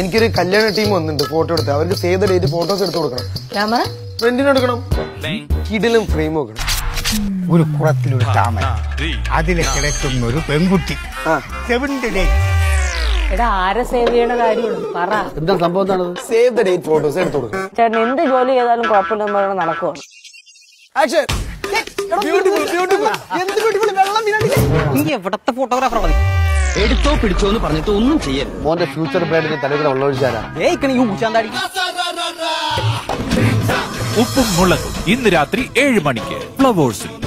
എനിക്കൊരു കല്യാണ ടീം വന്നിട്ടുണ്ട് ഫോട്ടോ എടുത്ത് അവർക്ക് സേവ് ദ ഡേറ്റ് ഫോട്ടോസ് എടുത്ത് കൊടുക്കണം ക്യാമറ ഫ്രണ്ടിന് എടുക്കണം കിടിലും ഫ്രെയിം വെക്കണം ഒരു കുളത്തിലൊരു താമര അതിൽ കിടക്കുന്ന ഒരു പെൺകുട്ടി സെവന്ത് ഡേ എടാ ആരെ സേവ് ചെയ്യണ കാര്യമുള്ളൂ പറ എന്താ സംഭവം എന്താണത് സേവ് ദ ഡേറ്റ് ഫോട്ടോസ് എടുത്ത് കൊടുക്കണം ചേട്ടൻ എന്ത് ജോലി ചെയ്താലും കുഴപ്പമില്ലെന്ന് പറയണ നടക്കുവോ ആക്ഷൻ ബ്യൂട്ടിഫുൾ ബ്യൂട്ടിഫുൾ എന്ത് ബ്യൂട്ടിഫുൾ വെള്ളം വീണാണ്ടില്ലേ എവിടത്തെ ഫോട്ടോഗ്രാഫർ എടുത്തോ പിടിച്ചോ എന്ന് പറഞ്ഞിട്ട് ഒന്നും ചെയ്യരുത് മോന്റെ ഫ്യൂച്ചർ ബ്രൈഡിന്റെ തലകൂടെ ഉള്ളൊഴിച്ചാരാ ഏയ്ക്കണ ഈ ഊച്ചാന്താടി ഉപ്പും മുളകും ഇന്ന് രാത്രി ഏഴ് മണിക്ക് ഫ്ലവേഴ്സിൽ